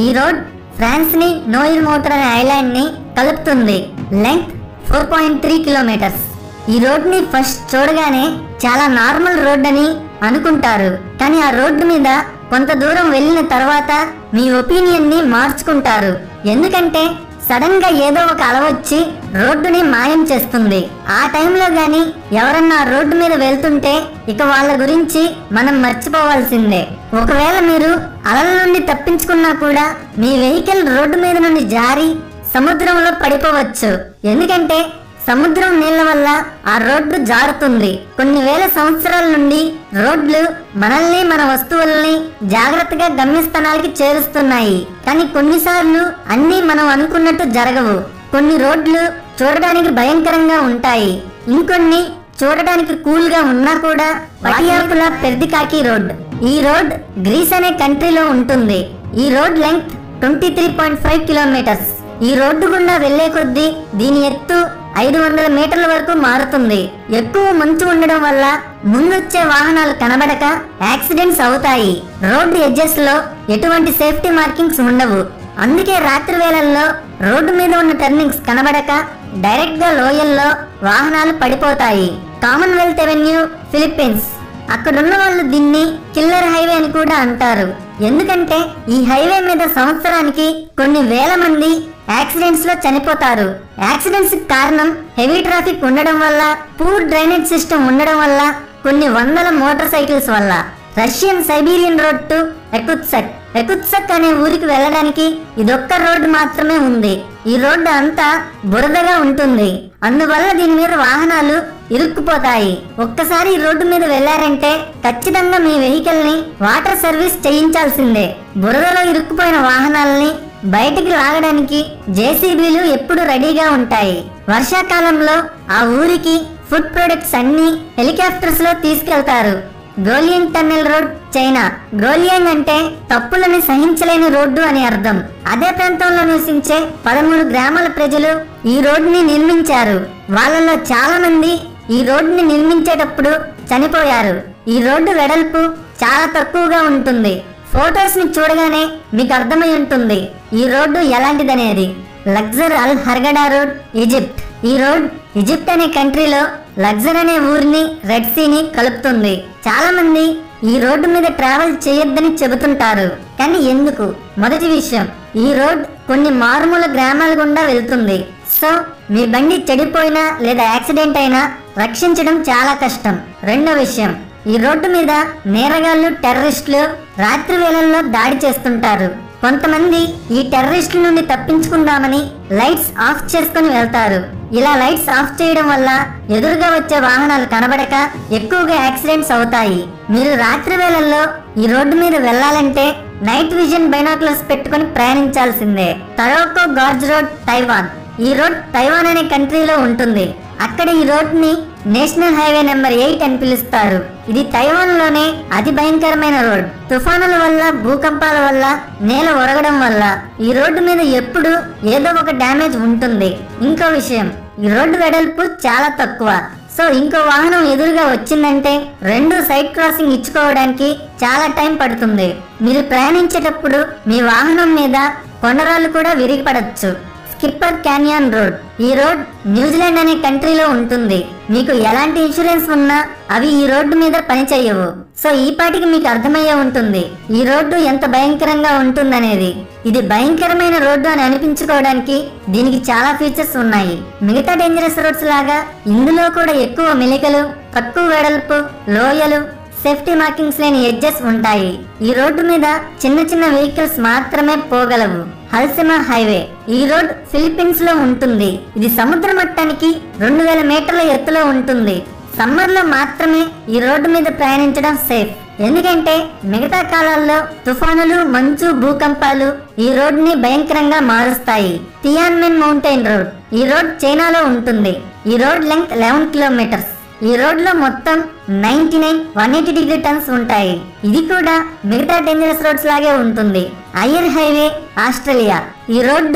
ఈ road France ని Noirmoutier అనే ఐలాండ్ ని కలుపుతుంది length four point three kilometres ఈ రోడ్ ని ఫస్ట్ చూడగానే చాలా నార్మల్ రోడ్ అని అనుకుంటారు కానీ ఆ రోడ్డు మీద కొంత దూరం వెళ్ళిన తర్వాత మీ ఒపీనియన్ ని మార్చుకుంటారు ఎందుకంటే సడన్ గా ఏదో ఒక అల వచ్చి రోడ్డుని మాయం చేస్తుంది ఆ టైంలో గాని ఎవరన్నా రోడ్డు మీద వెళ్తుంటే ఇక వాళ్ళ గురించి మనం మర్చిపోవాల్సిందే ఒకవేళ మీరు అలల నుండి తప్పించుకున్నా కూడా మీ వెహికల్ రోడ్డు మీద నుండి జారి సముద్రంలో పడిపోవచ్చు ఎందుకంటే సముద్రం నీళ్ల వల్ల ఆ రోడ్డు జారుతుంది కొన్ని వేల సంవత్సరాల నుండి రోడ్లు మనల్ని మన వస్తువుల్ని జాగ్రత్తగా గమ్యస్థానాలకి చేరుస్తున్నాయి కానీ కొన్నిసార్లు అన్నీ మనం అనుకున్నట్టు జరగవు కొన్ని రోడ్లు చూడడానికి భయంకరంగా ఉంటాయి ఇంకొన్ని చూడడానికి కూల్ గా ఉన్నా కూడా పటియాపుల పెర్దికాకి రోడ్ ఈ రోడ్ గ్రీస్ అనే కంట్రీలో ఉంటుంది ఈ road length twenty three point five kilometres ఈ రోడ్డు గుండా వెళ్లే కొద్దీ దీని ఎత్తు ఐదు వందల మీటర్ల వరకు మారుతుంది ఎక్కువ మంచు ఉండడం వల్ల ముందొచ్చే వాహనాలు కనబడక యాక్సిడెంట్స్ అవుతాయి రోడ్డు ఎడ్జెస్ లో ఎటువంటి సేఫ్టీ మార్కింగ్స్ ఉండవు అందుకే రాత్రి వేళల్లో రోడ్డు మీద ఉన్న టర్నింగ్స్ కనబడక డైరెక్ట్ గా లోయల్లో వాహనాలు పడిపోతాయి కామన్వెల్త్ ఎవెన్యూ ఫిలిప్పీన్స్ అక్కడున్న వాళ్ళు దీన్ని కిల్లర్ హైవే అని కూడా అంటారు ఎందుకంటే ఈ హైవే మీద సంవత్సరానికి కొన్ని వేల మంది యాక్సిడెంట్స్ లో చనిపోతారు యాక్సిడెంట్స్ కారణం హెవీ ట్రాఫిక్ ఉండడం వల్ల పూర్ డ్రైనేజ్ సిస్టమ్ ఉండడం వల్ల కొన్ని వందల మోటార్ సైకిల్స్ వల్ల Russian Siberian road to Yakutsk Yakutsk అనే ఊరికి వెళ్ళడానికి ఇదొక్క రోడ్డు మాత్రమే ఉంది ఈ రోడ్డు అంతా బురదగా ఉంటుంది అందువల్ల దీని మీద వాహనాలు ఇరుక్కుపోతాయి ఒక్కసారి ఈ రోడ్డు మీద వెళ్లారంటే ఖచ్చితంగా మీ వెహికల్ ని వాటర్ సర్వీస్ చేయించాల్సిందే బురదలో ఇరుక్కుపోయిన వాహనాలని బయటికి లాగడానికి జేసీబీలు ఎప్పుడు రెడీగా ఉంటాయి వర్షాకాలంలో ఆ ఊరికి ఫుడ్ ప్రొడక్ట్స్ అన్ని హెలికాప్టర్స్ లో తీసుకెళ్తారు Guoliang tunnel road China Guoliang అంటే తప్పులని సహించలేని రోడ్డు అని అర్థం అదే ప్రాంతంలో నివసించే పదమూడు గ్రామాల ప్రజలు ఈ రోడ్డుని నిర్మించారు వాళ్ళలో చాలా మంది ఈ రోడ్డుని నిర్మించేటప్పుడు చనిపోయారు ఈ రోడ్డు వెడల్పు చాలా తక్కువగా ఉంటుంది ఫోటోస్ ని చూడగానే మీకు అర్థమై ఉంటుంది ఈ రోడ్డు ఎలాంటిదనేది Luxor Al Hurghada road Egypt ఈ రోడ్ ఈజిప్ట్ అనే కంట్రీలో లగ్జర్ అనే ఊరిని రెడ్ సీని కలుపుతుంది చాలా మంది ఈ రోడ్డు మీద ట్రావెల్ చేయొద్దని చెబుతుంటారు కానీ ఎందుకు మొదటి విషయం ఈ రోడ్ కొన్ని మారుమూల గ్రామాల గుండా వెళ్తుంది సో మీ బండి చెడిపోయినా లేదా యాక్సిడెంట్ అయినా రక్షించడం చాలా కష్టం రెండో విషయం ఈ రోడ్డు మీద నేరగాళ్లు టెర్రరిస్టులు రాత్రి వేళల్లో దాడి చేస్తుంటారు కొంతమంది ఈ టెర్రరిస్టుల నుండి తప్పించుకుందామని లైట్స్ ఆఫ్ చేసుకుని వెళ్తారు ఇలా లైట్స్ ఆఫ్ చేయడం వల్ల ఎదురుగా వచ్చే వాహనాలు కనబడక ఎక్కువగా యాక్సిడెంట్స్ అవుతాయి మీరు రాత్రి వేళల్లో ఈ రోడ్డు మీద వెళ్ళాలంటే నైట్ విజన్ బైనాకులర్స్ పెట్టుకుని ప్రయాణించాల్సిందే తరోకో గార్జ్ రోడ్ తైవాన్ ఈ రోడ్ తైవాన్ అనే కంట్రీలో ఉంటుంది అక్కడ ఈ రోడ్ ని నేషనల్ హైవే నెంబర్ ఎయిట్ అని పిలుస్తారు ఇది తైవాన్ లోనే అతి భయంకరమైన రోడ్ తుఫానుల వల్ల భూకంపాల వల్ల నేల ఒరగడం వల్ల ఈ రోడ్డు మీద ఎప్పుడు ఏదో ఒక డ్యామేజ్ ఉంటుంది ఇంకో విషయం ఈ రోడ్డు వెడల్పు చాలా తక్కువ సో ఇంకో వాహనం ఎదురుగా వచ్చిందంటే రెండు సైడ్ క్రాసింగ్ ఇచ్చుకోవడానికి చాలా టైం పడుతుంది మీరు ప్రయాణించేటప్పుడు మీ వాహనం మీద కొండరాళ్ళు కూడా విరిగిపడచ్చు స్కిప్పర్ క్యానియన్ రోడ్ ఈ రోడ్ న్యూజిలాండ్ అనే కంట్రీలో ఉంటుంది మీకు ఎలాంటి ఇన్సూరెన్స్ ఉన్నా అవి ఈ రోడ్డు మీద పనిచేయవు సో ఈ పాటికి మీకు అర్థమయ్యే ఉంటుంది ఈ రోడ్డు ఎంత భయంకరంగా ఉంటుందనేది ఇది భయంకరమైన రోడ్డు అని అనిపించుకోవడానికి దీనికి చాలా ఫీచర్స్ ఉన్నాయి మిగతా డేంజరస్ రోడ్స్ లాగా ఇందులో కూడా ఎక్కువ మెలికలు తక్కువ వెడల్పు లోయలు సేఫ్టీ మార్కింగ్స్ లేని ఎడ్జెస్ ఉంటాయి ఈ రోడ్డు మీద చిన్న చిన్న వెహికల్స్ మాత్రమే పోగలవు హల్సిమా హైవే ఈ రోడ్ ఫిలిప్పీన్స్ లో ఉంటుంది ఇది సముద్ర మట్టానికి రెండు వేల మీటర్ల ఎత్తులో ఉంటుంది సమ్మర్ లో మాత్రమే ఈ రోడ్డు మీద ప్రయాణించడం సేఫ్ ఎందుకంటే మిగతా కాలాల్లో తుఫానులు మంచు భూకంపాలు ఈ రోడ్ని భయంకరంగా మారుస్తాయి తియాన్మెన్ మౌంటైన్ రోడ్ ఈ రోడ్ చైనాలో ఉంటుంది ఈ రోడ్ లెంగ్త్ లెవెన్ కిలోమీటర్స్ ఈ రోడ్ లో మొత్తం ninety nine one eighty degree turns ఉంటాయి ఇది కూడా మిగతా డేంజరస్ రోడ్స్ లాగే ఉంటుంది ఐర్ హైవే ఆస్ట్రేలియా ఈ రోడ్డు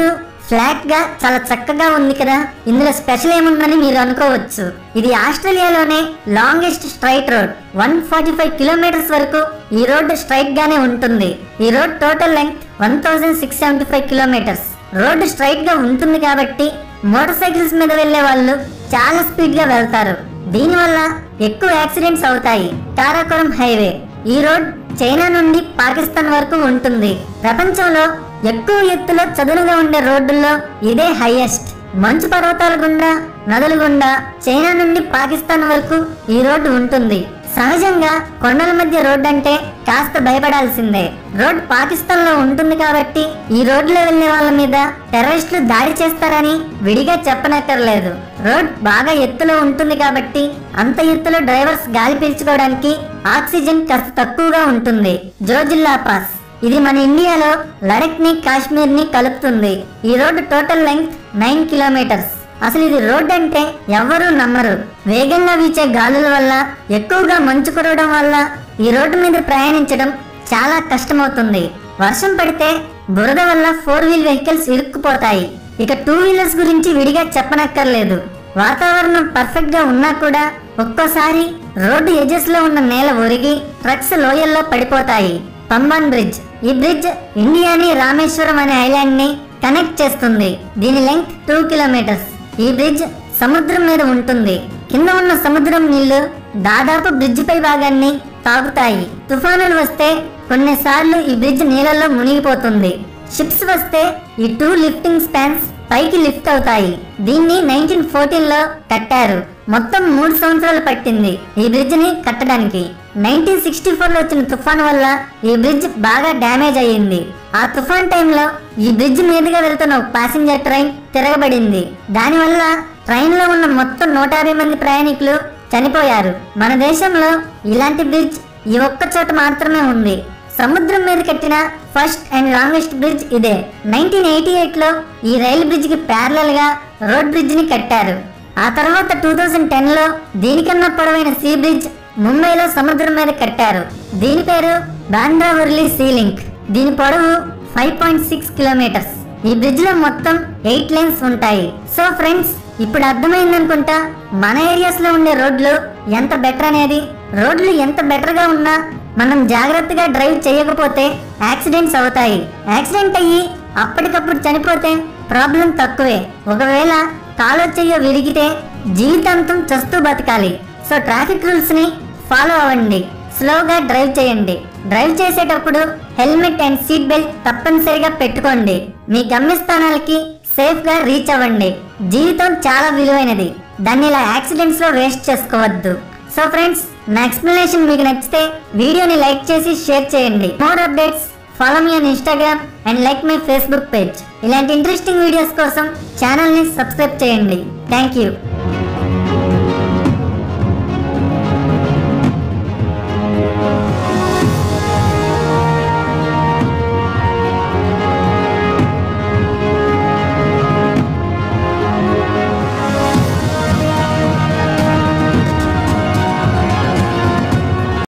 ఫ్లాట్ గా చాలా చక్కగా ఉంది కదా ఇందులో స్పెషల్ ఏముందని మీరు అనుకోవచ్చు ఇది ఆస్ట్రేలియాలోనే longest straight road one forty five kilometres వరకు ఈ రోడ్డు స్ట్రైట్ గానే ఉంటుంది ఈ road total length one thousand six seventy five kilometres road straight గా ఉంటుంది కాబట్టి మోటార్ సైకిల్స్ మీద వెళ్లే వాళ్ళు చాలా స్పీడ్ గా వెళ్తారు దీనివల్ల ఎక్కువ యాక్సిడెంట్స్ అవుతాయి కారాకోరం హైవే ఈ రోడ్ చైనా నుండి పాకిస్తాన్ వరకు ఉంటుంది ప్రపంచంలో ఎక్కువ ఎత్తులో చదునుగా ఉండే రోడ్డుల్లో ఇదే హైయెస్ట్ మంచు పర్వతాల గుండా నదుల గుండా చైనా నుండి పాకిస్తాన్ వరకు ఈ రోడ్డు ఉంటుంది సహజంగా కొండల మధ్య రోడ్డు అంటే కాస్త భయపడాల్సిందే రోడ్ పాకిస్తాన్ లో ఉంటుంది కాబట్టి ఈ రోడ్లో వెళ్లే వాళ్ళ మీద టెర్రరిస్టులు దాడి చేస్తారని విడిగా చెప్పనక్కర్లేదు రోడ్ బాగా ఎత్తులో ఉంటుంది కాబట్టి అంత ఎత్తులో డ్రైవర్స్ గాలి పీల్చుకోవడానికి ఆక్సిజన్ కాస్త తక్కువగా ఉంటుంది జోజిల్లా పాస్ ఇది మన ఇండియాలో లడక్ ని కాశ్మీర్ ని కలుపుతుంది ఈ road total length nine kilometres అసలు ఇది రోడ్ అంటే ఎవ్వరూ నమ్మరు వేగంగా వీచే గాలుల వల్ల ఎక్కువగా మంచు కురవడం వల్ల ఈ రోడ్డు మీద ప్రయాణించడం చాలా కష్టమవుతుంది వర్షం పడితే బురద వల్ల ఫోర్ వీల్ వెహికల్స్ ఇరుక్కుపోతాయి ఇక టూ వీలర్స్ గురించి విడిగా చెప్పనక్కర్లేదు వాతావరణం పర్ఫెక్ట్ గా ఉన్నా కూడా ఒక్కోసారి రోడ్డు ఎజెస్ లో ఉన్న నేల ఒరిగి ట్రక్స్ లోయల్లో పడిపోతాయి పంబన్ బ్రిడ్జ్ ఈ బ్రిడ్జ్ ఇండియాని రామేశ్వరం అనే ఐలాండ్ ని కనెక్ట్ చేస్తుంది దీని లెంగ్త్ టూ కిలోమీటర్స్ ఈ బ్రిడ్జ్ సముద్రం మీద ఉంటుంది కింద ఉన్న సముద్రం నీళ్లు దాదాపు బ్రిడ్జ్ పై భాగాన్ని తాగుతాయి తుఫానులు వస్తే కొన్నిసార్లు ఈ బ్రిడ్జ్ నీళ్ళలో మునిగిపోతుంది షిప్స్ వస్తే ఈ టూ లిఫ్టింగ్ స్పాన్స్ పైకి లిఫ్ట్ అవుతాయి దీన్ని నైన్టీన్ ఫోర్టీన్ లో కట్టారు మొత్తం మూడు సంవత్సరాలు పట్టింది ఈ బ్రిడ్జ్ ని కట్టడానికి నైన్టీన్ సిక్స్టీ ఫోర్ లో వచ్చిన తుఫాన్ వల్ల ఈ బ్రిడ్జ్ బాగా డ్యామేజ్ అయ్యింది ఆ తుఫాన్ టైంలో ఈ బ్రిడ్జ్ మీదుగా వెళ్తున్న ఒక ప్యాసింజర్ ట్రైన్ తిరగబడింది దానివల్ల ట్రైన్ లో ఉన్న మొత్తం నూట యాభై మంది ప్రయాణికులు చనిపోయారు మన దేశంలో ఇలాంటి బ్రిడ్జ్ ఈ ఒక్క చోట మాత్రమే ఉంది సముద్రం మీద కట్టిన ఫస్ట్ అండ్ లాంగెస్ట్ బ్రిడ్జ్ ఇదే నైన్టీన్ ఎయిటీ ఎయిట్ లో ఈ రైలు బ్రిడ్జ్ కి ప్యారలల్ గా రోడ్ బ్రిడ్జ్ ని కట్టారు ఆ తర్వాత టూ థౌజండ్ టెన్ లో దీనికన్నా పొడవైన సీ బ్రిడ్జ్ ముంబైలో సముద్రం మీద కట్టారు దీని పేరు బాంద్రా వర్లీ సీ లింక్ దీని పొడవు ఫైవ్ పాయింట్ సిక్స్ కిలోమీటర్స్ ఈ బ్రిడ్జ్ లో మొత్తం ఎయిట్ లైన్స్ ఉంటాయి సో ఫ్రెండ్స్ ఇప్పుడు అర్థమైందనుకుంటా మన ఏరియాస్ లో ఉండే రోడ్లు ఎంత బెటర్ అనేది రోడ్లు ఎంత బెటర్ గా ఉన్నా మనం జాగ్రత్తగా డ్రైవ్ చేయకపోతే యాక్సిడెంట్స్ అవుతాయి యాక్సిడెంట్ అయ్యి అప్పటికప్పుడు చనిపోతే ప్రాబ్లం తక్కువే ఒకవేళ కాలో చెయ్యో విరిగితే జీవితాంతం చస్తూ బతకాలి సో ట్రాఫిక్ రూల్స్ ని ఫాలో అవ్వండి స్లోగా డ్రైవ్ చేయండి డ్రైవ్ చేసేటప్పుడు హెల్మెట్ అండ్ సీట్ బెల్ట్ తప్పనిసరిగా పెట్టుకోండి మీ గమ్యస్థానాలకి సేఫ్ గా రీచ్ అవ్వండి జీవితం చాలా విలువైనది దాన్ని ఇలా యాక్సిడెంట్స్ లో వేస్ట్ చేసుకోవద్దు సో ఫ్రెండ్స్ నా ఎక్స్ప్లెనేషన్ మీకు నచ్చితే వీడియోని లైక్ చేసి షేర్ చేయండి more updates follow me on Instagram and like my Facebook page ఇలాంటి ఇంట్రెస్టింగ్ వీడియోస్ కోసం ఛానల్ని సబ్స్క్రైబ్ చేయండి థ్యాంక్ యూ